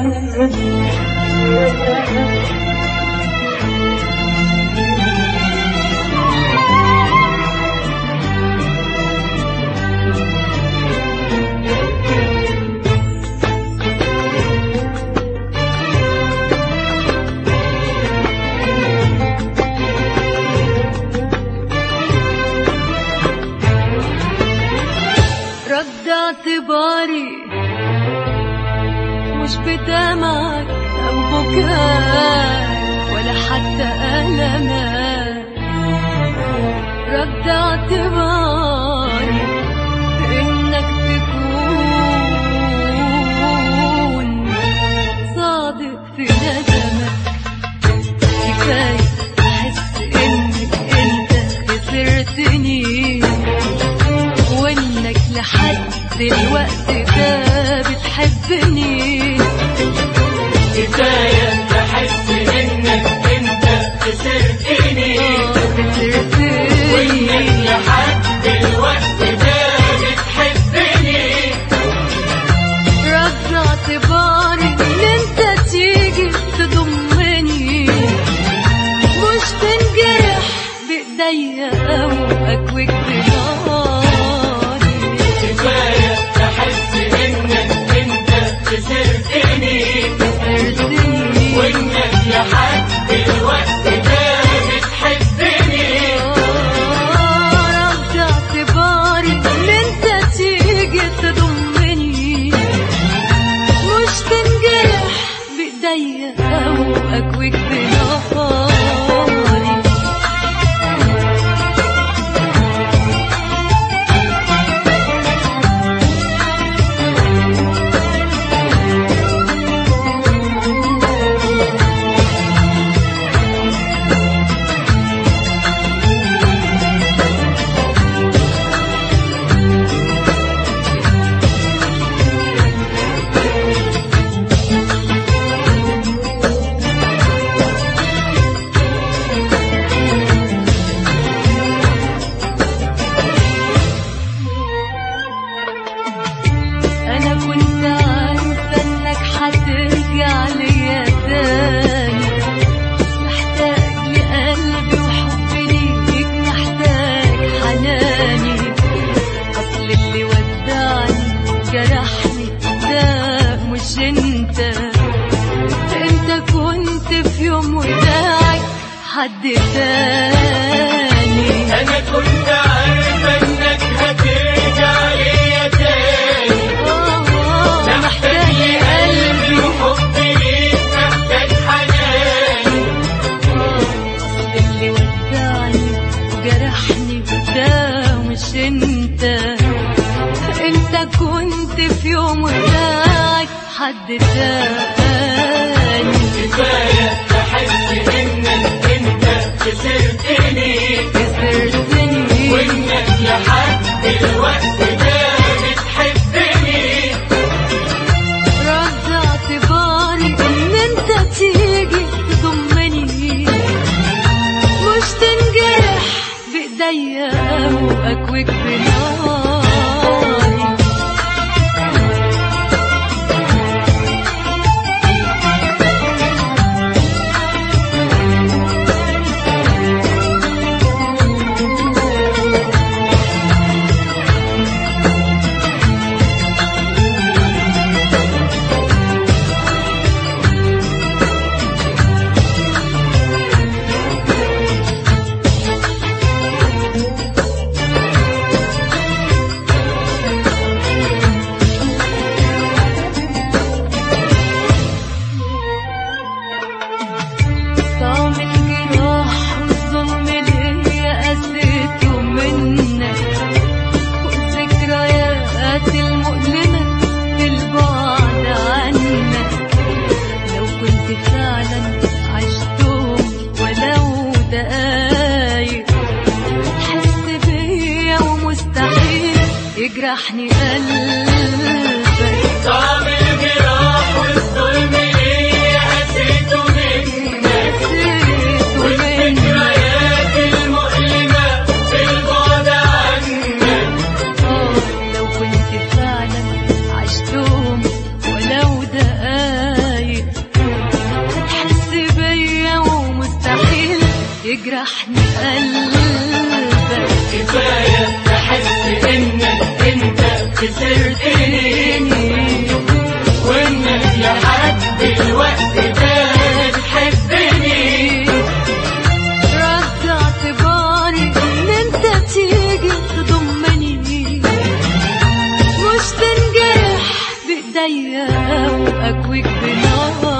رد اعتباري مش بدمعك أو بكاك ولا حتى ألمك رد اعتباري إنك تكون صادق في ندمك كفاية أحس إنك أنت خسرتني وإنك لحد الوقت ده بتحبني كفاية بحس إنك أنت خسرتني وإنك لحد الوقت ده بتحبني رد اعتباري ان انت تيجي تضمني مش تنجرح بايديا او اكوك بناري كفاية بحس إنك أنت خسرتني خسرتني وإنك لحد الوقت ده بتحبني رد اعتباري ان انت تيجي تضمني مش تنجرح بايديا او اكوك بناري انا كنت عارفه انك هترجع ليا تاني محتاج لقلبي وحبي ليك محتاج حناني اصل اللي ودعني جرحني ده مش انت انت كنت في يوم وداعك حد تاني أنا كنت عارفة إنك هترجع ليا تاني آه، ده محتاج قلبي قلبي وحبي ليك محتاج حناني اللي ودعني جرحني ده مش انت انت كنت في يوم وداعك حد تاني كفاية بحس إنك أنت خسرتني خسرتني وإنك لحد الوقت ده بتحبني رد اعتباري ان انت تيجي تضمني مش تنجرح بايديا او اكوك بناري طعم الجراح والظلم اللي قسيته منك والذكريات المؤلمة في البعد عنك لو كنت فعلا عشتهم ولو دقايق تحس بيا ومستحيل يجرحني قلبك طعم الجراح والظلم اللي حسيته منك قسيته منك والذكريات المؤلمة في البعد عنك آه، لو كنت فعلا عشتهم ولو دقايق جرحني قلبك كفاية أحس إنك أنت خسرتني وإنك لحد الوقت ده بتحبني رد اعتباري ان انت تيجي تضمني مش تنجرح بايديا واكويك بنار